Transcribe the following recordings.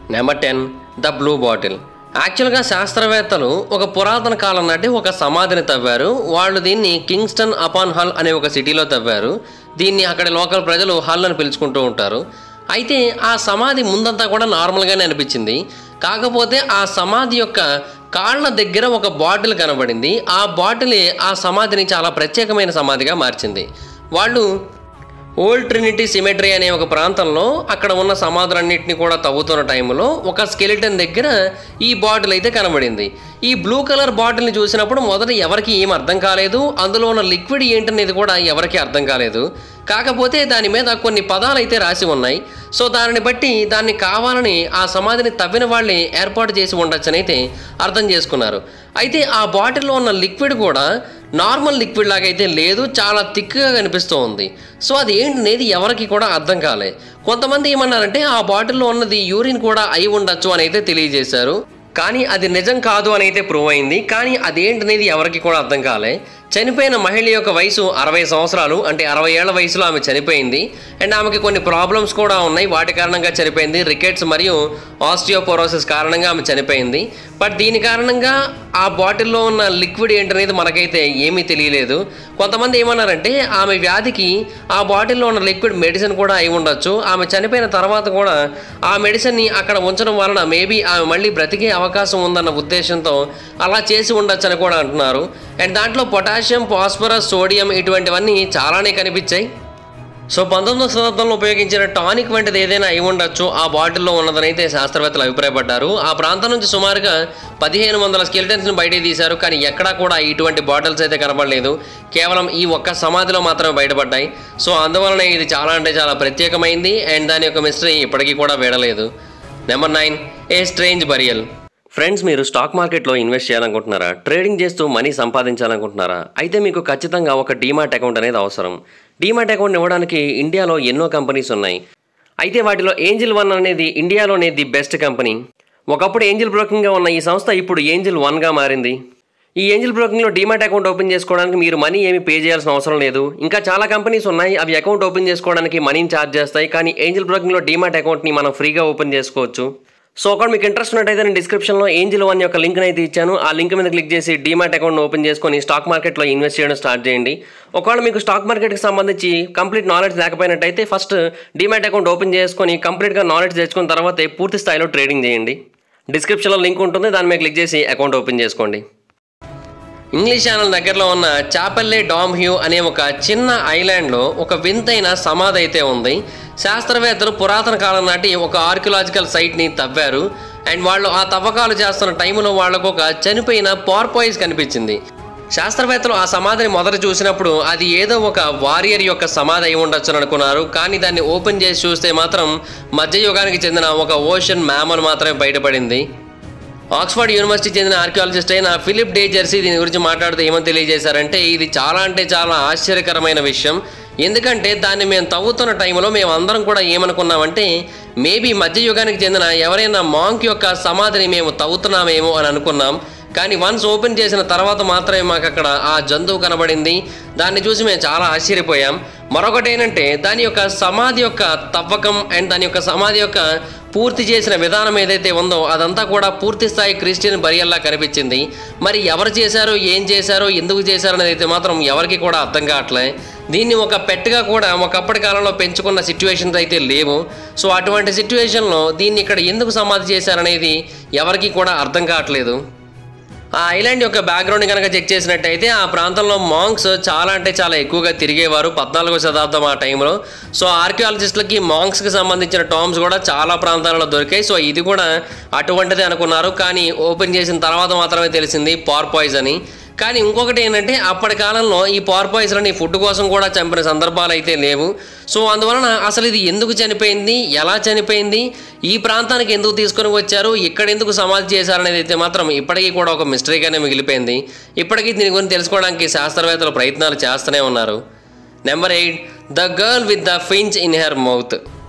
number ten the blue bottle యాక్చువల్గా శాస్త్రవేత్తలు ఒక పురాతన కాలం నాటి ఒక సమాధిని తవ్వారు వాళ్ళు దీన్ని కింగ్స్టన్ అపాన్ హల్ అనే ఒక సిటీలో తవ్వారు దీన్ని అక్కడ లోకల్ ప్రజలు హల్ అని పిలుచుకుంటూ ఉంటారు అయితే ఆ సమాధి ముందంతా కూడా నార్మల్గానే అనిపించింది కాకపోతే ఆ సమాధి యొక్క కాళ్ళ దగ్గర ఒక బాటిల్ కనబడింది ఆ బాటిలే ఆ సమాధిని చాలా ప్రత్యేకమైన సమాధిగా మార్చింది వాళ్ళు ఓల్డ్ ట్రినిటీ సిమెట్రీ అనే ఒక ప్రాంతంలో అక్కడ ఉన్న సమాధులన్నింటినీ కూడా తవ్వుతున్న టైంలో ఒక స్కెలిటన్ దగ్గర ఈ బాటిల్ అయితే కనబడింది ఈ బ్లూ కలర్ బాటిల్ని చూసినప్పుడు మొదట ఎవరికి ఏం అర్థం కాలేదు అందులో ఉన్న లిక్విడ్ ఏంటనేది కూడా ఎవరికి అర్థం కాలేదు కాకపోతే దాని మీద కొన్ని పదాలు అయితే రాసి ఉన్నాయి సో దానిని బట్టి దాన్ని కావాలని ఆ సమాధిని తవ్విన వాళ్ళే ఏర్పాటు చేసి ఉండొచ్చని అయితే అర్థం చేసుకున్నారు అయితే ఆ బాటిల్లో ఉన్న లిక్విడ్ కూడా నార్మల్ లిక్విడ్ లాగైతే లేదు చాలా థిక్గా కనిపిస్తూ ఉంది సో అది ఏంటనేది ఎవరికి కూడా అర్థం కాలే కొంతమంది ఏమన్నారంటే ఆ బాటిల్లో ఉన్నది యూరిన్ కూడా అయి ఉండొచ్చు అని అయితే తెలియజేశారు కానీ అది నిజం కాదు అని అయితే ప్రూవ్ అయింది కానీ అదేంటనేది ఎవరికి కూడా అర్థం కాలే చనిపోయిన మహిళ యొక్క వయసు అరవై సంవత్సరాలు అంటే అరవై ఏళ్ల వయసులో ఆమె చనిపోయింది అండ్ ఆమెకి కొన్ని ప్రాబ్లమ్స్ కూడా ఉన్నాయి వాటి కారణంగా చనిపోయింది రికెట్స్ మరియు ఆస్టియోపోరోసిస్ కారణంగా ఆమె చనిపోయింది బట్ దీని కారణంగా ఆ బాటిల్లో ఉన్న లిక్విడ్ ఏంటనేది మనకైతే ఏమీ తెలియలేదు కొంతమంది ఏమన్నారంటే ఆమె వ్యాధికి ఆ బాటిల్లో ఉన్న లిక్విడ్ మెడిసిన్ కూడా అయి ఉండొచ్చు ఆమె చనిపోయిన తర్వాత కూడా ఆ మెడిసిన్ని అక్కడ ఉంచడం వలన మేబీ ఆమె మళ్ళీ బ్రతికే అవకాశం ఉందన్న ఉద్దేశంతో అలా చేసి ఉండొచ్చు అని కూడా అంటున్నారు అండ్ దాంట్లో పొటాషియం ఫాస్ఫరస్ సోడియం ఇటువంటివన్నీ చాలానే కనిపించాయి సో పంతొమ్మిదవ శతాబ్దంలో ఉపయోగించిన టానిక్ వంటిది ఏదైనా అయి ఉండొచ్చు ఆ బాటిల్లో ఉన్నదని అయితే శాస్త్రవేత్తలు అభిప్రాయపడ్డారు ఆ ప్రాంతం నుంచి సుమారుగా పదిహేను వందల స్కెలిటన్స్ని బయటికి తీశారు కానీ ఎక్కడా కూడా ఇటువంటి బాటిల్స్ అయితే కనబడలేదు కేవలం ఈ ఒక్క సమాధిలో మాత్రమే బయటపడ్డాయి సో అందువలన ఇది చాలా అంటే చాలా ప్రత్యేకమైంది అండ్ దాని యొక్క మిస్టరీ ఇప్పటికీ కూడా వీడలేదు number nine a strange burial friends మీరు స్టాక్ మార్కెట్లో ఇన్వెస్ట్ చేయాలనుకుంటున్నారా ట్రేడింగ్ చేస్తూ మనీ సంపాదించాలనుకుంటున్నారా అయితే మీకు ఖచ్చితంగా ఒక డీమాట్ అకౌంట్ అనేది అవసరం డీమాట్ అకౌంట్ ఇవ్వడానికి ఇండియాలో ఎన్నో కంపెనీస్ ఉన్నాయి అయితే వాటిలో ఏంజిల్ వన్ అనేది ఇండియాలోనే ది బెస్ట్ కంపెనీ ఒకప్పుడు ఏంజిల్ బ్రోకింగ్గా ఉన్న ఈ సంస్థ ఇప్పుడు ఏంజిల్ వన్గా మారింది ఈ ఏంజిల్ బ్రోకింగ్లో డీమాట్ అకౌంట్ ఓపెన్ చేసుకోవడానికి మీరు మనీ ఏమి పే చేయాల్సిన అవసరం లేదు ఇంకా చాలా కంపెనీస్ ఉన్నాయి అవి అకౌంట్ ఓపెన్ చేసుకోవడానికి మనీని ఛార్జ్ చేస్తాయి కానీ ఏంజిల్ బ్రోకింగ్లో డీమాట్ అకౌంట్ని మనం ఫ్రీగా ఓపెన్ చేసుకోవచ్చు సో ఒకవేళ మీకు ఇంట్రెస్ట్ ఉన్నట్టయితే నేను డిస్క్రిప్షన్లో ఏంజిల్ వన్ యొక్క లింక్ అయితే ఇచ్చాను ఆ లింక్ మీద క్లిక్ చేసి డీమాట్ అకౌంట్ ఓపెన్ చేసుకొని స్టాక్ మార్కెట్లో ఇన్వెస్ట్ చేయడం స్టార్ట్ చేయండి ఒకవేళ మీకు స్టాక్ మార్కెట్కి సంబంధించి కంప్లీట్ నాలెడ్జ్ లేకపోయినట్టయితే ఫస్ట్ డీమాట్ అకౌంట్ ఓపెన్ చేసుకొని కంప్లీట్గా నాలెడ్జ్ తెచ్చుకున్న తర్వాతే పూర్తి స్థాయిలో ట్రేడింగ్ చేయండి డిస్క్రిప్షన్లో లింక్ ఉంటుంది దాని మీద క్లిక్ చేసి అకౌంట్ ఓపెన్ చేసుకోండి ఇంగ్లీష్ ఛానల్ దగ్గరలో ఉన్న చాపల్లే డామ్ హ్యూ అనే ఒక చిన్న ఐలాండ్లో ఒక వింతైన సమాధి అయితే ఉంది శాస్త్రవేత్తలు పురాతన కాలం నాటి ఒక ఆర్కియలాజికల్ సైట్ని తవ్వారు అండ్ వాళ్ళు ఆ తవ్వకాలు చేస్తున్న టైంలో వాళ్ళకు ఒక చనిపోయిన పార్పాయిస్ కనిపించింది శాస్త్రవేత్తలు ఆ సమాధిని మొదట చూసినప్పుడు అది ఏదో ఒక వారియర్ యొక్క సమాధి అయి ఉండొచ్చు అనుకున్నారు కానీ దాన్ని ఓపెన్ చేసి చూస్తే మాత్రం మధ్యయుగానికి చెందిన ఒక ఓషన్ మ్యామల్ మాత్రమే బయటపడింది ఆక్స్ఫర్డ్ యూనివర్సిటీ చెందిన ఆర్కియాలజిస్ట్ అయిన ఫిలిప్ డే జెర్సీ దీని గురించి మాట్లాడుతూ ఏమని తెలియజేశారంటే ఇది చాలా అంటే చాలా ఆశ్చర్యకరమైన విషయం ఎందుకంటే దాన్ని మేము తవ్వుతున్న టైంలో మేము అందరం కూడా ఏమనుకున్నామంటే మేబీ మధ్యయుగానికి చెందిన ఎవరైనా మాంక్ యొక్క సమాధిని మేము తవ్వుతున్నామేమో అని అనుకున్నాం కానీ వన్స్ ఓపెన్ చేసిన తర్వాత మాత్రమే మాకు అక్కడ ఆ జంతువు కనబడింది దాన్ని చూసి మేము చాలా ఆశ్చర్యపోయాం మరొకటి ఏంటంటే దాని యొక్క సమాధి యొక్క తవ్వకం అండ్ దాని యొక్క సమాధి యొక్క పూర్తి చేసిన విధానం ఏదైతే ఉందో అదంతా కూడా పూర్తి స్థాయి క్రిస్టియన్ బరియల్లా కనిపించింది మరి ఎవరు చేశారో ఏం చేశారో ఎందుకు చేశారో అనేది అయితే మాత్రం ఎవరికి కూడా అర్థం కావట్లే దీన్ని ఒక పెట్టుగా కూడా ఒకప్పటి కాలంలో పెంచుకున్న సిచ్యువేషన్స్ అయితే లేవు సో అటువంటి సిచ్యువేషన్లో దీన్ని ఇక్కడ ఎందుకు సమాధి చేశారనేది ఎవరికి కూడా అర్థం కావట్లేదు ఆ ఐలాండ్ యొక్క బ్యాక్గ్రౌండ్ కనుక చెక్ చేసినట్టయితే ఆ ప్రాంతంలో మాంక్స్ చాలా అంటే చాలా ఎక్కువగా తిరిగేవారు పద్నాలుగో శతాబ్దం ఆ టైంలో సో ఆర్కియాలజిస్టులకి మాంక్స్కి సంబంధించిన టామ్స్ కూడా చాలా ప్రాంతాలలో దొరికాయి సో ఇది కూడా అటువంటిదే అనుకున్నారు కానీ ఓపెన్ చేసిన తర్వాత మాత్రమే తెలిసింది పార్పాయిజ్ అని కానీ ఇంకొకటి ఏంటంటే అప్పటి కాలంలో ఈ పార్పాయిజ్లని ఫుడ్ కోసం కూడా చంపిన సందర్భాలు అయితే లేవు సో అందువలన అసలు ఇది ఎందుకు చనిపోయింది ఎలా చనిపోయింది ఈ ప్రాంతానికి ఎందుకు తీసుకొని వచ్చారు ఇక్కడ ఎందుకు సమాధి చేశారనేది అయితే మాత్రం ఇప్పటికీ కూడా ఒక మిస్టరీగానే మిగిలిపోయింది ఇప్పటికీ దీని గురించి తెలుసుకోవడానికి శాస్త్రవేత్తలు ప్రయత్నాలు చేస్తూనే ఉన్నారు number eight the girl with the finch in her mouth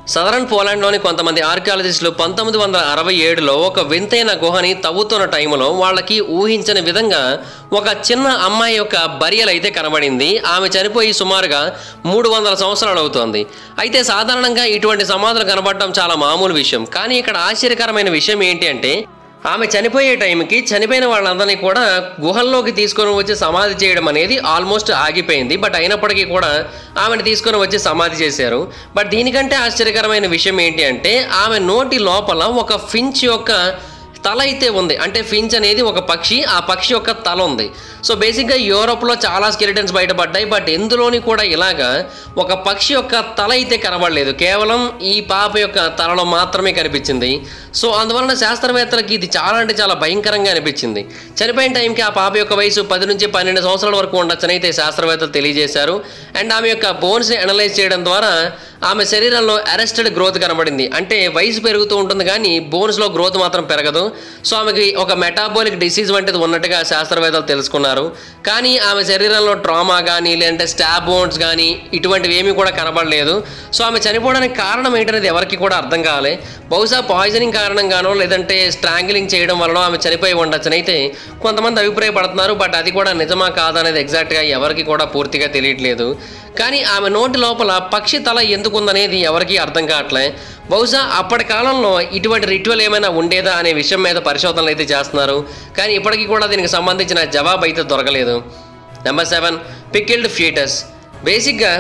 southern పోలాండ్లోని కొంతమంది ఆర్కియాలజిస్టులు పంతొమ్మిది వందల అరవై ఏడులో ఒక వింతైన గుహని తవ్వుతున్న టైంలో వాళ్ళకి ఊహించని విధంగా ఒక చిన్న అమ్మాయి యొక్క బరియల్ అయితే కనబడింది ఆమె చనిపోయి సుమారుగా మూడు వందల సంవత్సరాలు అవుతోంది అయితే సాధారణంగా ఇటువంటి సమాధులు కనబడటం చాలా మామూలు విషయం కానీ ఇక్కడ ఆశ్చర్యకరమైన విషయం ఏంటి అంటే ఆమె చనిపోయే టైంకి చనిపోయిన వాళ్ళందరినీ కూడా గుహల్లోకి తీసుకొని వచ్చి సమాధి చేయడం అనేది ఆల్మోస్ట్ ఆగిపోయింది బట్ అయినప్పటికీ కూడా ఆమెను తీసుకొని వచ్చి సమాధి చేశారు బట్ దీనికంటే ఆశ్చర్యకరమైన విషయం ఏంటి అంటే ఆమె నోటి లోపల ఒక ఫించ్ యొక్క తల అయితే ఉంది అంటే ఫించ్ అనేది ఒక పక్షి ఆ పక్షి యొక్క తల ఉంది సో బేసిక్గా యూరోప్లో చాలా స్కెలిటన్స్ బయటపడ్డాయి బట్ ఎందులోని కూడా ఇలాగా ఒక పక్షి యొక్క తల అయితే కనబడలేదు కేవలం ఈ పాప యొక్క తలలో మాత్రమే కనిపించింది సో అందువలన శాస్త్రవేత్తలకి ఇది చాలా అంటే చాలా భయంకరంగా అనిపించింది చనిపోయిన టైంకి ఆ పాప యొక్క వయసు పది నుంచి పన్నెండు సంవత్సరాల వరకు ఉండొచ్చని అయితే శాస్త్రవేత్తలు తెలియజేశారు అండ్ ఆమె యొక్క బోన్స్ని అనలైజ్ చేయడం ద్వారా ఆమె శరీరంలో అరెస్టెడ్ గ్రోత్ కనబడింది అంటే వయసు పెరుగుతూ ఉంటుంది కానీ బోన్స్లో గ్రోత్ మాత్రం పెరగదు సో ఆమెకి ఒక మెటాబోలిక్ డిసీజ్ వంటిది ఉన్నట్టుగా శాస్త్రవేత్తలు తెలుసుకున్నారు కానీ ఆమె శరీరంలో ట్రామా కానీ లేదంటే స్టాబ్ బోన్స్ కానీ ఇటువంటివి ఏమీ కూడా కనబడలేదు సో ఆమె చనిపోవడానికి కారణం ఏంటనేది ఎవరికి కూడా అర్థం కాలే బహుశా పాయిజనింగ్ కారణంగానో లేదంటే స్ట్రాంగిలింగ్ చేయడం వలన ఆమె చనిపోయి ఉండొచ్చని అయితే కొంతమంది అభిప్రాయపడుతున్నారు బట్ అది కూడా నిజమా కాదనేది ఎగ్జాక్ట్గా ఎవరికి కూడా పూర్తిగా తెలియట్లేదు కానీ ఆమె నోటి లోపల పక్షి తల ఎందుకు ఉందనేది ఎవరికీ అర్థం కావట్లే బహుశా అప్పటి కాలంలో ఇటువంటి రిచువల్ ఏమైనా ఉండేదా అనే విషయం మీద పరిశోధనలు అయితే చేస్తున్నారు కానీ ఇప్పటికీ కూడా దీనికి సంబంధించిన జవాబు అయితే దొరకలేదు నెంబర్ సెవెన్ పికిల్డ్ ఫీటస్ బేసిక్గా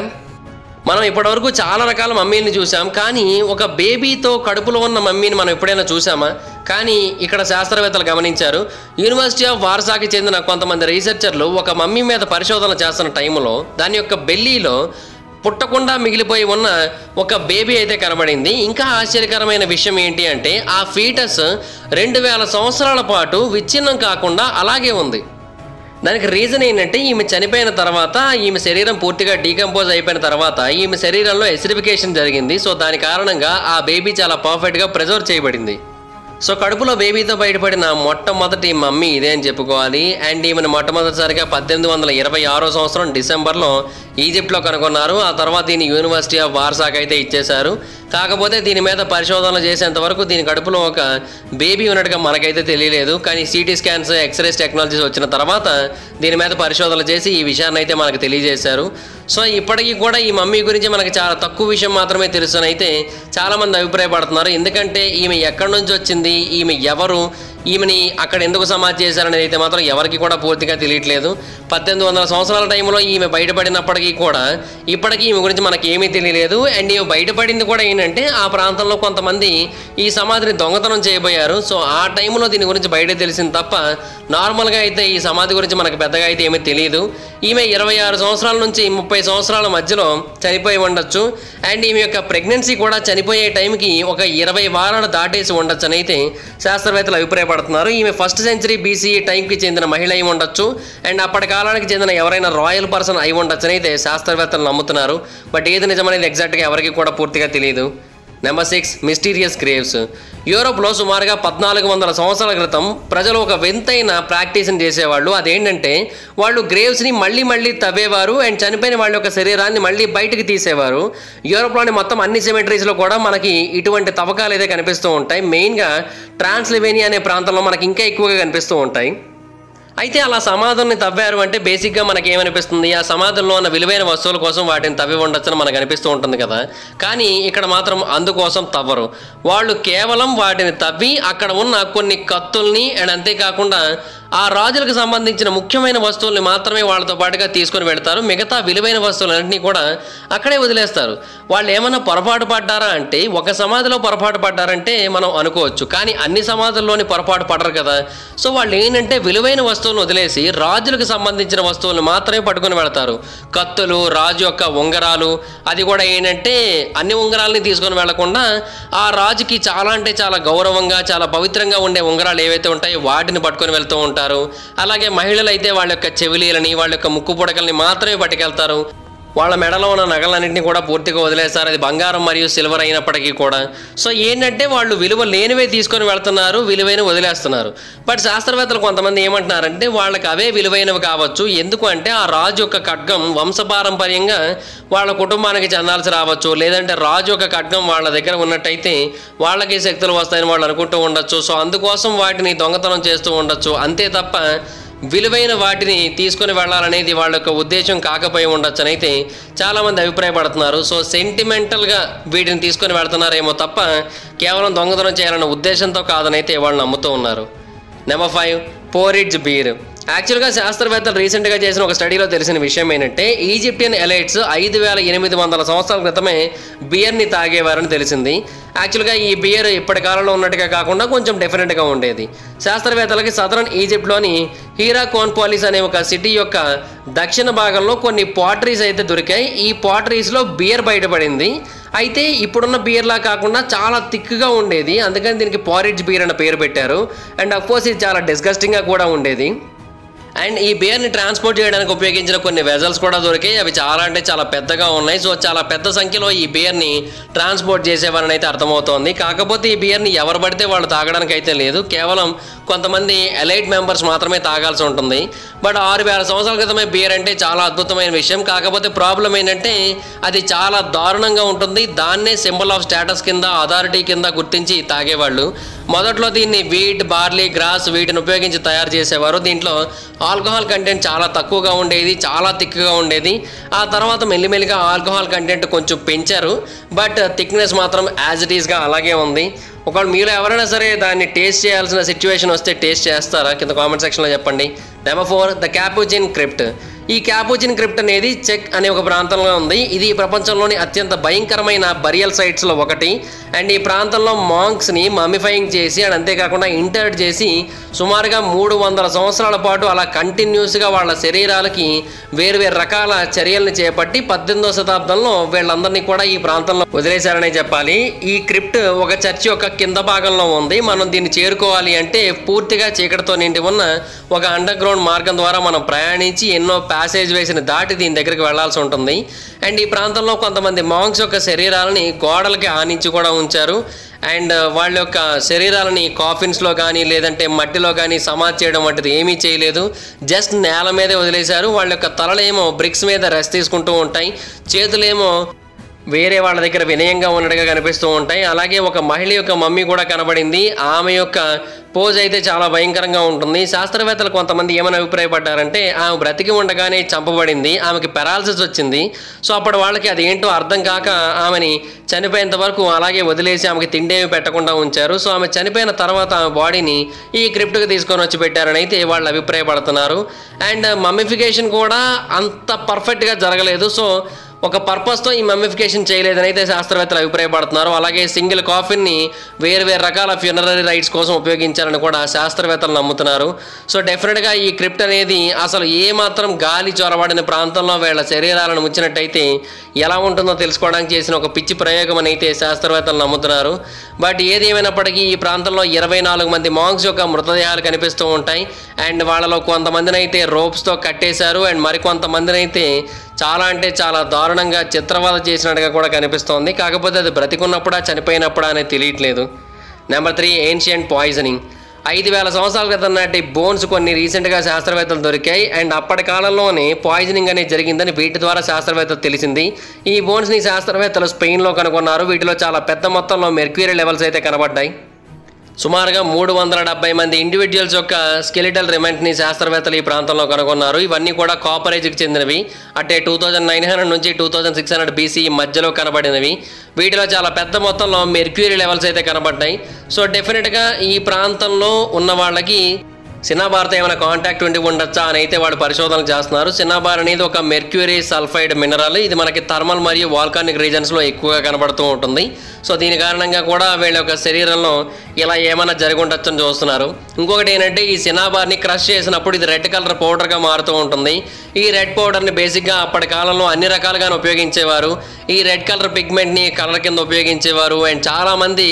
మనం ఇప్పటివరకు చాలా రకాల మమ్మీని చూసాం కానీ ఒక బేబీతో కడుపులో ఉన్న మమ్మీని మనం ఎప్పుడైనా చూసామా కానీ ఇక్కడ శాస్త్రవేత్తలు గమనించారు యూనివర్సిటీ ఆఫ్ వార్సాకి చెందిన కొంతమంది రీసెర్చర్లు ఒక మమ్మీ మీద పరిశోధన చేస్తున్న టైంలో దాని యొక్క బెల్లీలో పుట్టకుండా మిగిలిపోయి ఉన్న ఒక బేబీ అయితే కనబడింది ఇంకా ఆశ్చర్యకరమైన విషయం ఏంటి అంటే ఆ ఫీటస్ రెండు వేల సంవత్సరాల పాటు విచ్ఛిన్నం కాకుండా అలాగే ఉంది దానికి రీజన్ ఏంటంటే ఈమె చనిపోయిన తర్వాత ఈమె శరీరం పూర్తిగా డీకంపోజ్ అయిపోయిన తర్వాత ఈమె శరీరంలో ఎసిడిఫికేషన్ జరిగింది సో దాని కారణంగా ఆ బేబీ చాలా పర్ఫెక్ట్గా ప్రిజర్వ్ చేయబడింది సో కడుపులో బేబీతో బయటపడిన మొట్టమొదటి మమ్మీ ఇదే అని చెప్పుకోవాలి అండ్ ఈమెను మొట్టమొదటిసారిగా పద్దెనిమిది వందల ఇరవై ఆరో సంవత్సరం డిసెంబర్లో ఈజిప్ట్లో కనుగొన్నారు ఆ తర్వాత దీన్ని యూనివర్సిటీ ఆఫ్ వార్సాక్ అయితే ఇచ్చేశారు కాకపోతే దీని మీద పరిశోధనలు చేసేంత వరకు దీని కడుపులో ఒక బేబీ ఉన్నట్టుగా మనకైతే తెలియలేదు కానీ సిటీ స్కాన్స్ ఎక్స్రేస్ టెక్నాలజీస్ వచ్చిన తర్వాత దీని మీద పరిశోధనలు చేసి ఈ విషయాన్ని అయితే మనకు తెలియజేశారు సో ఇప్పటికీ కూడా ఈ మమ్మీ గురించి మనకి చాలా తక్కువ విషయం మాత్రమే తెలుసుని అయితే చాలామంది అభిప్రాయపడుతున్నారు ఎందుకంటే ఈమె ఎక్కడి నుంచి వచ్చింది ఈమె ఎవరు ఈమెని అక్కడ ఎందుకు సమాధి చేశారనేది అయితే మాత్రం ఎవరికి కూడా పూర్తిగా తెలియట్లేదు పద్దెనిమిది వందల సంవత్సరాల టైంలో ఈమె బయటపడినప్పటికీ కూడా ఇప్పటికీ ఈమె గురించి మనకి ఏమీ తెలియలేదు అండ్ ఈమె బయటపడింది కూడా ఏంటంటే ఆ ప్రాంతంలో కొంతమంది ఈ సమాధిని దొంగతనం చేయబోయారు సో ఆ టైంలో దీని గురించి బయట తెలిసింది తప్ప నార్మల్గా అయితే ఈ సమాధి గురించి మనకు పెద్దగా అయితే ఏమీ తెలియదు ఈమె ఇరవై ఆరు సంవత్సరాల నుంచి ముప్పై సంవత్సరాల మధ్యలో చనిపోయి ఉండొచ్చు అండ్ ఈమె యొక్క ప్రెగ్నెన్సీ కూడా చనిపోయే టైంకి ఒక ఇరవై వారాలు దాటేసి ఉండొచ్చు అని అయితే శాస్త్రవేత్తలు అభిప్రాయపడుతున్నారు ఈమె ఫస్ట్ సెంచరీ బీసీ టైంకి చెందిన మహిళ అయి ఉండొచ్చు అండ్ అప్పటి కాలానికి చెందిన ఎవరైనా రాయల్ పర్సన్ అయి ఉండొచ్చు అని అయితే శాస్త్రవేత్తలు నమ్ముతున్నారు బట్ ఏది నిజమనేది ఎగ్జాక్ట్గా ఎవరికి కూడా పూర్తిగా తెలియదు నెంబర్ సిక్స్ మిస్టీరియస్ గ్రేవ్స్ యూరోప్లో సుమారుగా పద్నాలుగు వందల సంవత్సరాల క్రితం ప్రజలు ఒక వింతైన ప్రాక్టీస్ని చేసేవాళ్ళు అదేంటంటే వాళ్ళు గ్రేవ్స్ని మళ్ళీ మళ్ళీ తవ్వేవారు అండ్ చనిపోయిన వాళ్ళ యొక్క శరీరాన్ని మళ్ళీ బయటకు తీసేవారు యూరోప్లోని మొత్తం అన్ని సిమెట్రీస్లో కూడా మనకి ఇటువంటి తవ్వకాలు అయితే కనిపిస్తూ ఉంటాయి మెయిన్గా ట్రాన్స్లివేనియా అనే ప్రాంతంలో మనకి ఇంకా ఎక్కువగా కనిపిస్తూ ఉంటాయి అయితే అలా సమాధుల్ని తవ్వారు అంటే బేసిక్గా మనకి ఏమనిపిస్తుంది ఆ సమాధుల్లో ఉన్న విలువైన వస్తువుల కోసం వాటిని తవ్వి ఉండొచ్చని మనకు అనిపిస్తూ ఉంటుంది కదా కానీ ఇక్కడ మాత్రం అందుకోసం తవ్వరు వాళ్ళు కేవలం వాటిని తవ్వి అక్కడ ఉన్న కొన్ని కత్తుల్ని అండ్ అంతేకాకుండా ఆ రాజులకు సంబంధించిన ముఖ్యమైన వస్తువుల్ని మాత్రమే వాళ్ళతో పాటుగా తీసుకొని వెళ్తారు మిగతా విలువైన వస్తువులన్నింటినీ కూడా అక్కడే వదిలేస్తారు వాళ్ళు ఏమైనా పొరపాటు పడ్డారా అంటే ఒక సమాధిలో పొరపాటు పడ్డారంటే మనం అనుకోవచ్చు కానీ అన్ని సమాధుల్లోని పొరపాటు పడరు కదా సో వాళ్ళు ఏంటంటే విలువైన వస్తువులను వదిలేసి రాజులకు సంబంధించిన వస్తువులను మాత్రమే పట్టుకొని వెళ్తారు కత్తులు రాజు యొక్క ఉంగరాలు అది కూడా ఏంటంటే అన్ని ఉంగరాలని తీసుకొని వెళ్లకుండా ఆ రాజుకి చాలా అంటే చాలా గౌరవంగా చాలా పవిత్రంగా ఉండే ఉంగరాలు ఏవైతే ఉంటాయో వాటిని పట్టుకొని వెళ్తూ ఉంటారు అలాగే మహిళలు అయితే వాళ్ళ యొక్క చెవిలీలని వాళ్ళ యొక్క ముక్కు పుడకల్ని మాత్రమే పట్టుకెళ్తారు వాళ్ళ మెడలో ఉన్న నగలన్నింటినీ కూడా పూర్తిగా వదిలేస్తారు అది బంగారం మరియు సిల్వర్ అయినప్పటికీ కూడా సో ఏంటంటే వాళ్ళు విలువ లేనివే తీసుకొని వెళ్తున్నారు విలువైన వదిలేస్తున్నారు బట్ శాస్త్రవేత్తలు కొంతమంది ఏమంటున్నారంటే వాళ్ళకి అవే విలువైనవి కావచ్చు ఎందుకు అంటే ఆ రాజు యొక్క ఖడ్గం వంశపారంపర్యంగా వాళ్ళ కుటుంబానికి చెందాల్సి రావచ్చు లేదంటే రాజు యొక్క ఖడ్గం వాళ్ళ దగ్గర ఉన్నట్టయితే వాళ్ళకి శక్తులు వస్తాయని వాళ్ళు అనుకుంటూ ఉండొచ్చు సో అందుకోసం వాటిని దొంగతనం చేస్తూ ఉండొచ్చు అంతే తప్ప విలువైన వాటిని తీసుకొని వెళ్ళాలనేది వాళ్ళ యొక్క ఉద్దేశం కాకపోయి ఉండొచ్చు అని అయితే చాలామంది అభిప్రాయపడుతున్నారు సో సెంటిమెంటల్గా వీటిని తీసుకొని వెళ్తున్నారేమో తప్ప కేవలం దొంగతనం చేయాలన్న ఉద్దేశంతో కాదని అయితే వాళ్ళు నమ్ముతూ ఉన్నారు నెంబర్ ఫైవ్ పోరిడ్జ్ బీర్ యాక్చువల్గా శాస్త్రవేత్తలు రీసెంట్గా చేసిన ఒక స్టడీలో తెలిసిన విషయం ఏంటంటే ఈజిప్టియన్ ఎలైట్స్ ఐదు వేల ఎనిమిది వందల సంవత్సరాల క్రితమే బియర్ని తాగేవారని తెలిసింది యాక్చువల్గా ఈ బియర్ ఇప్పటి కాలంలో ఉన్నట్టుగా కాకుండా కొంచెం డిఫరెంట్గా ఉండేది శాస్త్రవేత్తలకి సదరన్ ఈజిప్ట్లోని హీరా కోన్పాలిస్ అనే ఒక సిటీ యొక్క దక్షిణ భాగంలో కొన్ని పాటరీస్ అయితే దొరికాయి ఈ పాటరీస్లో బియర్ బయటపడింది అయితే ఇప్పుడున్న బీర్లా కాకుండా చాలా థిక్గా ఉండేది అందుకని దీనికి పారిడ్జ్ బీర్ అన్న పేరు పెట్టారు అండ్ అఫ్కోర్స్ ఇది చాలా డిస్గస్టింగ్గా కూడా ఉండేది అండ్ ఈ బేర్ని ట్రాన్స్పోర్ట్ చేయడానికి ఉపయోగించిన కొన్ని వెజల్స్ కూడా దొరికాయి అవి చాలా అంటే చాలా పెద్దగా ఉన్నాయి సో చాలా పెద్ద సంఖ్యలో ఈ బియర్ని ట్రాన్స్పోర్ట్ చేసేవారని అయితే అర్థమవుతోంది కాకపోతే ఈ బియర్ని ఎవరు పడితే వాళ్ళు తాగడానికి అయితే లేదు కేవలం కొంతమంది ఎలైట్ మెంబర్స్ మాత్రమే తాగాల్సి ఉంటుంది బట్ ఆరు వేల సంవత్సరాల క్రితమే బియర్ అంటే చాలా అద్భుతమైన విషయం కాకపోతే ప్రాబ్లం ఏంటంటే అది చాలా దారుణంగా ఉంటుంది దాన్నే సింబల్ ఆఫ్ స్టేటస్ కింద అథారిటీ కింద గుర్తించి తాగేవాళ్ళు మొదట్లో దీన్ని వీట్ బార్లీ గ్రాస్ వీటిని ఉపయోగించి తయారు చేసేవారు దీంట్లో ఆల్కహాల్ కంటెంట్ చాలా తక్కువగా ఉండేది చాలా థిక్గా ఉండేది ఆ తర్వాత మెల్లిమెల్లిగా ఆల్కహాల్ కంటెంట్ కొంచెం పెంచారు బట్ థిక్నెస్ మాత్రం యాజ్ ఇట్ ఈస్గా అలాగే ఉంది ఒకవేళ మీలో ఎవరైనా సరే దాన్ని టేస్ట్ చేయాల్సిన సిచ్యువేషన్ వస్తే టేస్ట్ చేస్తారా కింద కామెంట్ సెక్షన్లో చెప్పండి number four the Capuchin crypt ఈ క్యాపుజిన్ క్రిప్ట్ అనేది చెక్ అనే ఒక ప్రాంతంలో ఉంది ఇది ప్రపంచంలోని అత్యంత భయంకరమైన బరియల్ సైట్స్లో ఒకటి అండ్ ఈ ప్రాంతంలో మాంక్స్ని మమిఫైయింగ్ చేసి అండ్ అంతేకాకుండా ఇంటర్డ్ చేసి సుమారుగా మూడు వందల సంవత్సరాల పాటు అలా కంటిన్యూస్గా వాళ్ళ శరీరాలకి వేరు వేరు రకాల చర్యల్ని చేపట్టి పద్దెనిమిదవ శతాబ్దంలో వీళ్ళందరినీ కూడా ఈ ప్రాంతంలో వదిలేశారనే చెప్పాలి ఈ క్రిప్ట్ ఒక చర్చి యొక్క కింద భాగంలో ఉంది మనం దీన్ని చేరుకోవాలి అంటే పూర్తిగా చీకటితో నిండి ఉన్న ఒక అండర్ గ్రౌండ్ మార్గం ద్వారా మనం ప్రయాణించి ఎన్నో ప్యాసేజ్ వేసిన దాటి దీని దగ్గరికి వెళ్లాల్సి ఉంటుంది అండ్ ఈ ప్రాంతంలో కొంతమంది మాంక్స్ యొక్క శరీరాలని గోడలకి ఆనించి కూడా ఉంచారు అండ్ వాళ్ళ యొక్క శరీరాలని కాఫిన్స్లో కానీ లేదంటే మట్టిలో కానీ సమాధి చేయడం వంటిది ఏమీ చేయలేదు జస్ట్ నేల మీదే వదిలేశారు వాళ్ళ యొక్క తలలేమో బ్రిక్స్ మీద రెస్ట్ తీసుకుంటూ ఉంటాయి చేతులేమో వేరే వాళ్ళ దగ్గర వినయంగా ఉన్నట్టుగా కనిపిస్తూ ఉంటాయి అలాగే ఒక మహిళ యొక్క మమ్మీ కూడా కనబడింది ఆమె యొక్క పోజ్ అయితే చాలా భయంకరంగా ఉంటుంది శాస్త్రవేత్తలు కొంతమంది ఏమని అభిప్రాయపడ్డారంటే ఆమె బ్రతికి ఉండగానే చంపబడింది ఆమెకి పెరాలసిస్ వచ్చింది సో అప్పుడు వాళ్ళకి అది ఏంటో అర్థం కాక ఆమెని చనిపోయేంత వరకు అలాగే వదిలేసి ఆమెకి తిండేమి పెట్టకుండా ఉంచారు సో ఆమె చనిపోయిన తర్వాత ఆమె బాడీని ఈ క్రిప్ట్కి తీసుకొని వచ్చి పెట్టారని అయితే వాళ్ళు అభిప్రాయపడుతున్నారు అండ్ మమ్మిఫికేషన్ కూడా అంత పర్ఫెక్ట్గా జరగలేదు సో ఒక పర్పస్తో ఈ మమ్మిఫికేషన్ చేయలేదని అయితే శాస్త్రవేత్తలు అభిప్రాయపడుతున్నారు అలాగే సింగిల్ కాఫిన్ని వేరు వేరు రకాల ఫ్యూనరరీ రైట్స్ కోసం ఉపయోగించారని కూడా శాస్త్రవేత్తలు నమ్ముతున్నారు సో డెఫినెట్గా ఈ క్రిప్ట్ అనేది అసలు ఏ మాత్రం గాలి చొరబడిన ప్రాంతంలో వీళ్ళ శరీరాలను ఉంచినట్టయితే ఎలా ఉంటుందో తెలుసుకోవడానికి చేసిన ఒక పిచ్చి ప్రయోగం అని అయితే శాస్త్రవేత్తలు నమ్ముతున్నారు బట్ ఏది ఏమైనప్పటికీ ఈ ప్రాంతంలో ఇరవై నాలుగు మంది మాంగ్స్ యొక్క మృతదేహాలు కనిపిస్తూ ఉంటాయి అండ్ వాళ్ళలో కొంతమందిని అయితే రోప్స్తో కట్టేశారు అండ్ మరికొంతమందిని అయితే చాలా అంటే చాలా దారుణంగా చిత్రవద చేసినట్టుగా కూడా కనిపిస్తోంది కాకపోతే అది బ్రతికున్నప్పుడా చనిపోయినప్పుడా అనేది తెలియట్లేదు నెంబర్ త్రీ ఏన్షియంట్ పాయిజనింగ్ ఐదు వేల సంవత్సరాల క్రితం నాటి బోన్స్ కొన్ని రీసెంట్గా శాస్త్రవేత్తలు దొరికాయి అండ్ అప్పటి కాలంలోనే పాయిజనింగ్ అనేది జరిగిందని వీటి ద్వారా శాస్త్రవేత్తలు తెలిసింది ఈ బోన్స్ని శాస్త్రవేత్తలు స్పెయిన్లో కనుగొన్నారు వీటిలో చాలా పెద్ద మొత్తంలో మెర్క్యూరీ లెవెల్స్ అయితే కనబడ్డాయి సుమారుగా మూడు వందల డెబ్బై మంది ఇండివిజువల్స్ యొక్క స్కెలిటల్ రిమెంట్ని శాస్త్రవేత్తలు ఈ ప్రాంతంలో కనుగొన్నారు ఇవన్నీ కూడా కాపర్ ఏజ్కి చెందినవి అంటే టూ థౌజండ్ నైన్ హండ్రెడ్ నుంచి two thousand six hundred BC మధ్యలో కనబడినవి వీటిలో చాలా పెద్ద మొత్తంలో మెర్క్యూరీ లెవెల్స్ అయితే కనబడ్డాయి సో డెఫినెట్గా ఈ ప్రాంతంలో ఉన్న వాళ్ళకి సినాబార్తో ఏమైనా కాంటాక్ట్ ఉండి ఉండొచ్చా అని అయితే వాళ్ళు పరిశోధనలు చేస్తున్నారు సినాబార్ అనేది ఒక మెర్క్యూరీ సల్ఫైడ్ మినరల్ ఇది మనకి థర్మల్ మరియు వాల్కానిక్ రీజన్స్లో ఎక్కువగా కనబడుతూ ఉంటుంది సో దీని కారణంగా కూడా వీళ్ళ యొక్క శరీరంలో ఇలా ఏమైనా జరిగి ఉండొచ్చని చూస్తున్నారు ఇంకొకటి ఏంటంటే ఈ సినాబార్ని క్రష్ చేసినప్పుడు ఇది రెడ్ కలర్ పౌడర్గా మారుతూ ఉంటుంది ఈ రెడ్ పౌడర్ని బేసిక్గా అప్పటి కాలంలో అన్ని రకాలుగానే ఉపయోగించేవారు ఈ రెడ్ కలర్ పిగ్మెంట్ని కలర్ కింద ఉపయోగించేవారు అండ్ చాలామంది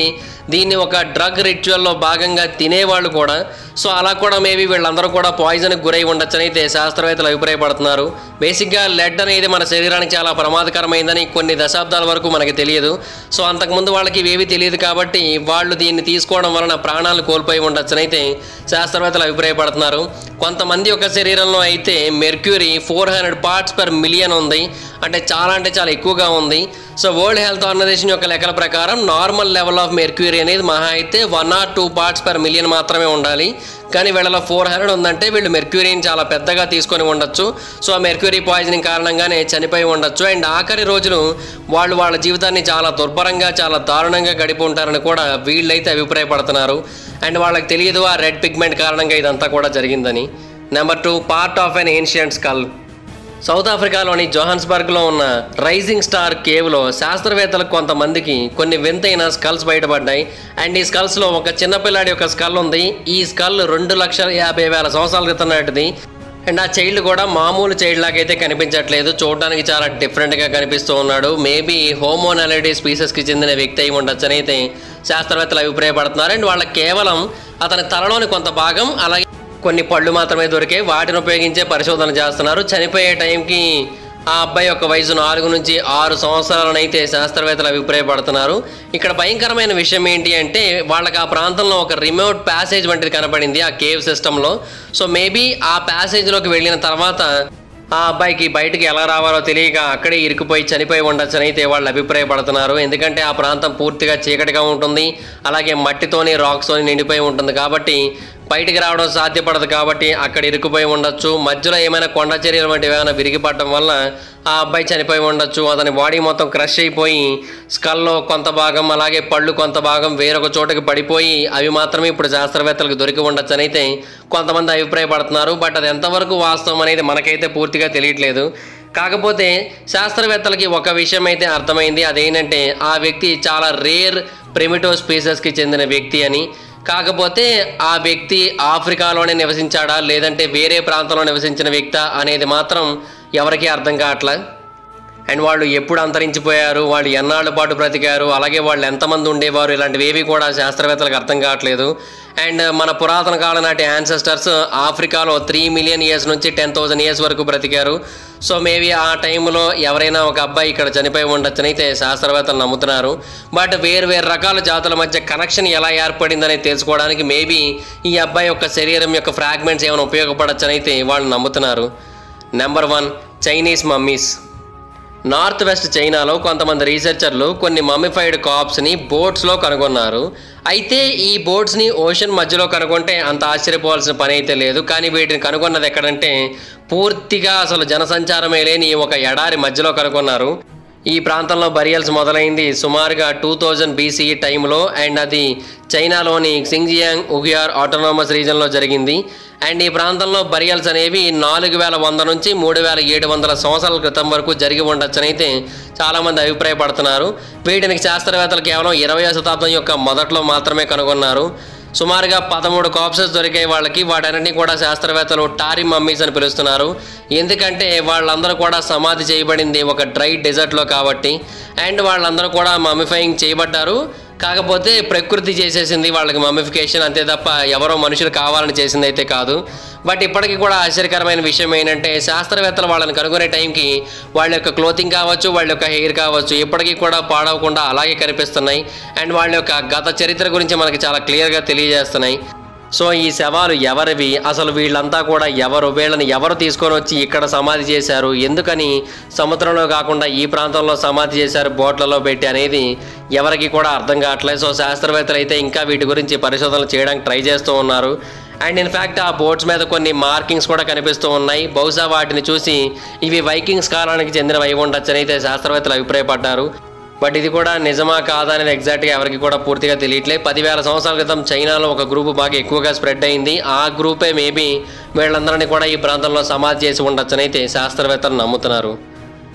దీన్ని ఒక డ్రగ్ రిచువల్లో భాగంగా తినేవాళ్ళు కూడా సో అలా కూడా మేబీ వీళ్ళందరూ కూడా పాయిజన్కి గురై ఉండొచ్చని అయితే శాస్త్రవేత్తలు అభిప్రాయపడుతున్నారు బేసిక్గా లెడ్ అనేది మన శరీరానికి చాలా ప్రమాదకరమైందని కొన్ని దశాబ్దాల వరకు మనకి తెలియదు సో అంతకుముందు వాళ్ళకి ఇవేవి తెలియదు కాబట్టి వాళ్ళు దీన్ని తీసుకోవడం వలన ప్రాణాలు కోల్పోయి ఉండొచ్చని అయితే శాస్త్రవేత్తలు అభిప్రాయపడుతున్నారు కొంతమంది యొక్క శరీరంలో అయితే mercury four hundred parts per million ఉంది అంటే చాలా అంటే చాలా ఎక్కువగా ఉంది సో వరల్డ్ హెల్త్ ఆర్గనైజేషన్ యొక్క లెక్కల ప్రకారం నార్మల్ లెవెల్ ఆఫ్ మెర్క్యూరీ అనేది మహా అయితే one or two parts per million మాత్రమే ఉండాలి కానీ వీళ్ళలో ఫోర్ హండ్రెడ్ ఉందంటే వీళ్ళు మెర్క్యూరీని చాలా పెద్దగా తీసుకొని ఉండొచ్చు సో ఆ మెర్క్యూరీ పాయిజనింగ్ కారణంగానే చనిపోయి ఉండొచ్చు అండ్ ఆఖరి రోజులు వాళ్ళు వాళ్ళ జీవితాన్ని చాలా దుర్భరంగా చాలా దారుణంగా గడిపి ఉంటారని కూడా వీళ్ళైతే అభిప్రాయపడుతున్నారు అండ్ వాళ్ళకి తెలియదు ఆ రెడ్ పిగ్మెంట్ కారణంగా ఇదంతా కూడా జరిగిందని number two part of an ancient skull South ఆఫ్రికాలోని జోహాన్స్బర్గ్లో ఉన్న రైజింగ్ స్టార్ కేవ్లో శాస్త్రవేత్తలకు కొంతమందికి కొన్ని వింతైన స్కల్స్ బయటపడ్డాయి అండ్ ఈ స్కల్స్లో ఒక చిన్నపిల్లాడి యొక్క స్కల్ ఉంది ఈ స్కల్ రెండు లక్షల యాభై వేల సంవత్సరాల క్రితం నాటిది అండ్ ఆ చైల్డ్ కూడా మామూలు చైల్డ్ లాగైతే కనిపించట్లేదు చూడడానికి చాలా డిఫరెంట్గా కనిపిస్తూ ఉన్నాడు మేబీ హోమోనాలిటీ స్పీసెస్కి చెందిన వ్యక్తి అయి ఉండొచ్చని అయితే శాస్త్రవేత్తలు అభిప్రాయపడుతున్నారు అండ్ వాళ్ళకి కేవలం అతని తలలోని కొంత భాగం అలాగే కొన్ని పళ్ళు మాత్రమే దొరికాయి వాటిని ఉపయోగించే పరిశోధన చేస్తున్నారు చనిపోయే టైంకి ఆ అబ్బాయి యొక్క వయసు నాలుగు నుంచి ఆరు సంవత్సరాలనైతే శాస్త్రవేత్తలు అభిప్రాయపడుతున్నారు ఇక్కడ భయంకరమైన విషయం ఏంటి అంటే వాళ్ళకి ఆ ప్రాంతంలో ఒక రిమోట్ ప్యాసేజ్ వంటిది కనపడింది ఆ కేవ్ సిస్టంలో సో మేబీ ఆ ప్యాసేజ్లోకి వెళ్ళిన తర్వాత ఆ అబ్బాయికి బయటికి ఎలా రావాలో తెలియక అక్కడే ఇరుకుపోయి చనిపోయి ఉండొచ్చని అయితే వాళ్ళు అభిప్రాయపడుతున్నారు ఎందుకంటే ఆ ప్రాంతం పూర్తిగా చీకటిగా ఉంటుంది అలాగే మట్టితోని రాక్స్తోని నిండిపోయి ఉంటుంది కాబట్టి బయటికి రావడం సాధ్యపడదు కాబట్టి అక్కడ ఇరుక్కుపోయి ఉండొచ్చు మధ్యలో ఏమైనా కొండ చర్యలు వంటివి ఏమైనా విరిగిపడటం వల్ల ఆ అబ్బాయి చనిపోయి ఉండొచ్చు అతని బాడీ మొత్తం క్రష్ అయిపోయి స్కల్లో కొంత భాగం అలాగే పళ్ళు కొంత భాగం వేరొక చోటకి పడిపోయి అవి మాత్రమే ఇప్పుడు శాస్త్రవేత్తలకు దొరికి ఉండొచ్చు అని అయితే కొంతమంది అభిప్రాయపడుతున్నారు బట్ అది ఎంతవరకు వాస్తవం అనేది మనకైతే పూర్తిగా తెలియట్లేదు కాకపోతే శాస్త్రవేత్తలకి ఒక విషయం అయితే అర్థమైంది అదేంటంటే ఆ వ్యక్తి చాలా రేర్ ప్రిమిటో స్పీసెస్కి చెందిన వ్యక్తి అని కాకపోతే ఆ వ్యక్తి ఆఫ్రికాలోనే నివసించాడా లేదంటే వేరే ప్రాంతంలో నివసించిన వ్యక్తా అనేది మాత్రం ఎవరికీ అర్థం కావట్లే అండ్ వాళ్ళు ఎప్పుడు అంతరించిపోయారు వాళ్ళు ఎన్నాళ్ళ పాటు బ్రతికారు అలాగే వాళ్ళు ఎంతమంది ఉండేవారు ఇలాంటివి ఏవి కూడా శాస్త్రవేత్తలకు అర్థం కావట్లేదు అండ్ మన పురాతన కాలం నాటి యాన్సెస్టర్స్ ఆఫ్రికాలో త్రీ మిలియన్ ఇయర్స్ నుంచి టెన్ థౌసండ్ ఇయర్స్ వరకు బ్రతికారు సో మేబీ ఆ టైంలో ఎవరైనా ఒక అబ్బాయి ఇక్కడ చనిపోయి ఉండొచ్చని అయితే శాస్త్రవేత్తలు నమ్ముతున్నారు బట్ వేరు వేరు రకాల జాతుల మధ్య కనెక్షన్ ఎలా ఏర్పడిందని తెలుసుకోవడానికి మేబీ ఈ అబ్బాయి యొక్క శరీరం యొక్క ఫ్రాగ్మెంట్స్ ఏమైనా ఉపయోగపడచ్చని అయితే వాళ్ళు నమ్ముతున్నారు number one Chinese mummies north west చైనాలో కొంతమంది రీసెర్చర్లు కొన్ని మమ్మిఫైడ్ కాప్స్ని బోట్స్లో కనుగొన్నారు అయితే ఈ బోట్స్ని ఓషన్ మధ్యలో కనుగొంటే అంత ఆశ్చర్యపోవాల్సిన పని అయితే లేదు కానీ వీటిని కనుగొన్నది ఎక్కడంటే పూర్తిగా అసలు జనసంచారమే లేని ఒక ఎడారి మధ్యలో కనుగొన్నారు ఈ ప్రాంతంలో బరియల్స్ మొదలైంది సుమారుగా టూ థౌజండ్ బీసీ టైంలో అండ్ అది చైనాలోని సింగ్జియాంగ్ ఉగియార్ ఆటోనామస్ రీజన్లో జరిగింది అండ్ ఈ ప్రాంతంలో బరియల్స్ అనేవి నాలుగు వేల వంద నుంచి మూడు వేల ఏడు వందల సంవత్సరాల క్రితం వరకు జరిగి ఉండొచ్చనైతే చాలామంది అభిప్రాయపడుతున్నారు వీటిని శాస్త్రవేత్తలు కేవలం ఇరవై శతాబ్దం యొక్క మొదట్లో మాత్రమే కనుగొన్నారు సుమారుగా పదమూడు కాప్సెస్ దొరికాయి వాళ్ళకి వాటన్నింటినీ కూడా శాస్త్రవేత్తలు టారీ మమ్మీస్ అని పిలుస్తున్నారు ఎందుకంటే వాళ్ళందరూ కూడా సమాధి చేయబడింది ఒక డ్రై డెజర్ట్లో కాబట్టి అండ్ వాళ్ళందరూ కూడా మమ్మిఫైయింగ్ చేయబడ్డారు కాకపోతే ప్రకృతి చేసేసింది వాళ్ళకి మమ్మిఫికేషన్ అంతే తప్ప ఎవరో మనుషులు కావాలని చేసింది అయితే కాదు బట్ ఇప్పటికీ కూడా ఆశ్చర్యకరమైన విషయం ఏంటంటే శాస్త్రవేత్తలు వాళ్ళని కనుగొనే టైంకి వాళ్ళ యొక్క క్లోతింగ్ కావచ్చు వాళ్ళ యొక్క హెయిర్ కావచ్చు ఇప్పటికీ కూడా పాడవకుండా అలాగే కనిపిస్తున్నాయి అండ్ వాళ్ళ యొక్క గత చరిత్ర గురించి మనకి చాలా క్లియర్గా తెలియజేస్తున్నాయి సో ఈ శవాలు ఎవరివి అసలు వీళ్ళంతా కూడా ఎవరు వీళ్ళని ఎవరు తీసుకొని వచ్చి ఇక్కడ సమాధి చేశారు ఎందుకని సముద్రంలో కాకుండా ఈ ప్రాంతంలో సమాధి చేశారు బోట్లలో పెట్టి అనేది ఎవరికి కూడా అర్థం కావట్లేదు సో శాస్త్రవేత్తలు అయితే ఇంకా వీటి గురించి పరిశోధనలు చేయడానికి ట్రై చేస్తూ ఉన్నారు అండ్ ఇన్ఫ్యాక్ట్ ఆ బోట్స్ మీద కొన్ని మార్కింగ్స్ కూడా కనిపిస్తూ ఉన్నాయి బహుశా వాటిని చూసి ఇవి వైకింగ్స్ కాలానికి చెందినవి అయి ఉండొచ్చని అయితే శాస్త్రవేత్తలు అభిప్రాయపడ్డారు బట్ ఇది కూడా నిజమా కాదా అనేది ఎగ్జాక్ట్గా ఎవరికి కూడా పూర్తిగా తెలియట్లేదు పదివేల సంవత్సరాల క్రితం చైనాలో ఒక గ్రూప్ బాగా ఎక్కువగా స్ప్రెడ్ అయింది ఆ గ్రూపే మేబీ వీళ్ళందరినీ కూడా ఈ ప్రాంతంలో సమాధి చేసి ఉండొచ్చని అయితే శాస్త్రవేత్తలు నమ్ముతున్నారు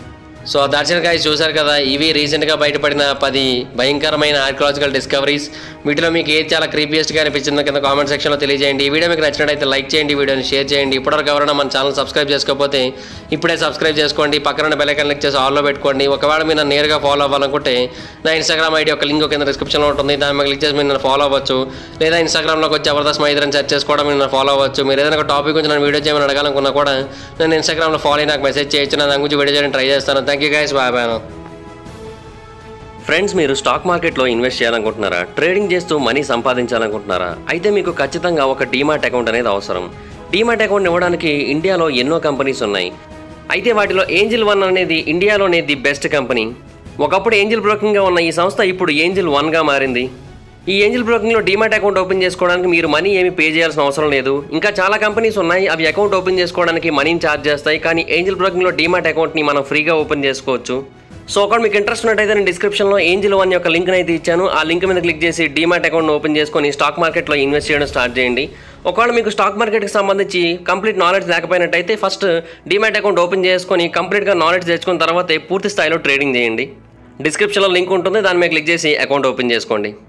సో దర్శన గాయస్ చూశారు కదా ఇవి రీసెంట్గా బయటపడిన పది భయంకరమైన ఆర్కియాలజికల్ డిస్కవరీస్ వీటిలో మీకు ఏది చాలా క్రీపియస్ట్గా అనిపించిందో కింద కామెంట్ సెక్షన్లో తెలియజేయండి ఈ వీడియో మీకు నచ్చినట్టయితే లైక్ చేయండి వీడియోని షేర్ చేయండి ఇప్పటివరకు ఎవరైనా మన ఛానల్ సబ్స్క్రైబ్ చేసుకోకపోతే ఇప్పుడే సబ్స్క్రైబ్ చేసుకోండి పక్కన బెల్ ఐకాన్ క్లిక్ చేసి ఆల్లో పెట్టుకోండి ఒకవేళ మీరు నన్ను నేరుగా ఫాలో అవ్వాలనుకుంటే నా ఇన్స్టాగ్రామ్ ఐడి ఒక లింక్ కింద డిస్క్రిప్షన్లో ఉంటుంది దాని మీద క్లిక్ చేసి మీరు నన్ను ఫాలో అవ్వచ్చు లేదా ఇన్స్టాగ్రామ్లోకి వచ్చి జబర్దస్త్ మైత్రిని సెర్చ్ చేసుకోవడం మీరు నన్ను ఫాలో అవ్వచ్చు మీరు ఏదైనా ఒక టాపిక్ గురించి నన్ను వీడియో చేయమని అడగాలనుకున్నా కూడా నేను ఇన్స్టాగ్రామ్లో ఫాలో అయ్యి నాకు మెసేజ్ చేయొచ్చు నా దాని గురించి వీడియో చేయడానికి ట్రై చేస్తాను thank you guys bye bye friends మీరు స్టాక్ మార్కెట్లో ఇన్వెస్ట్ చేయాలనుకుంటున్నారా ట్రేడింగ్ చేస్తూ మనీ సంపాదించాలనుకుంటున్నారా అయితే మీకు ఖచ్చితంగా ఒక డీమాట్ అకౌంట్ అనేది అవసరం డీమాట్ అకౌంట్ ఇవ్వడానికి ఇండియాలో ఎన్నో కంపెనీస్ ఉన్నాయి అయితే వాటిలో ఏంజిల్ వన్ అనేది ఇండియాలోనే ది బెస్ట్ కంపెనీ ఒకప్పుడు ఏంజిల్ బ్రోకింగ్గా ఉన్న ఈ సంస్థ ఇప్పుడు ఏంజిల్ వన్గా మారింది ఈ ఏంజిల్ బ్రోకింగ్లో డీమాట్ అకౌంట్ ఓపెన్ చేసుకోవడానికి మీరు మనీ ఏమి పే చేయాల్సిన అవసరం లేదు ఇంకా చాలా కంపెనీస్ ఉన్నాయి అవి అకౌంట్ ఓపెన్ చేసుకోవడానికి మనీని ఛార్జ్ చేస్తాయి కానీ ఏంజిల్ బ్రోకింగ్లో డీమాట్ అకౌంట్ని మనం ఫ్రీగా ఓపెన్ చేసుకోవచ్చు సో ఒకవేళ మీకు ఇంట్రెస్ట్ ఉన్నట్టయితే నేను డిస్క్రిప్షన్లో ఏంజిల్ వన్ యొక్క లింక్ అయితే ఇచ్చాను ఆ లింక్ మీద క్లిక్ చేసి డీమాట్ అకౌంట్ ఓపెన్ చేసుకొని స్టాక్ మార్కెట్లో ఇన్వెస్ట్ చేయడం స్టార్ట్ చేయండి ఒకవేళ మీకు స్టాక్ మార్కెట్కి సంబంధించి కంప్లీట్ నాలెడ్జ్ లేకపోయినట్టయితే ఫస్ట్ డీమాట్ అకౌంట్ ఓపెన్ చేసుకొని కంప్లీట్గా నాలెడ్జ్ తెచ్చుకున్న తర్వాత పూర్తి స్థాయిలో ట్రేడింగ్ చేయండి డిస్క్రిప్షన్లో లింక్ ఉంటుంది దాని మీద క్లిక్ చేసి అకౌంట్ ఓపెన్ చేసుకోండి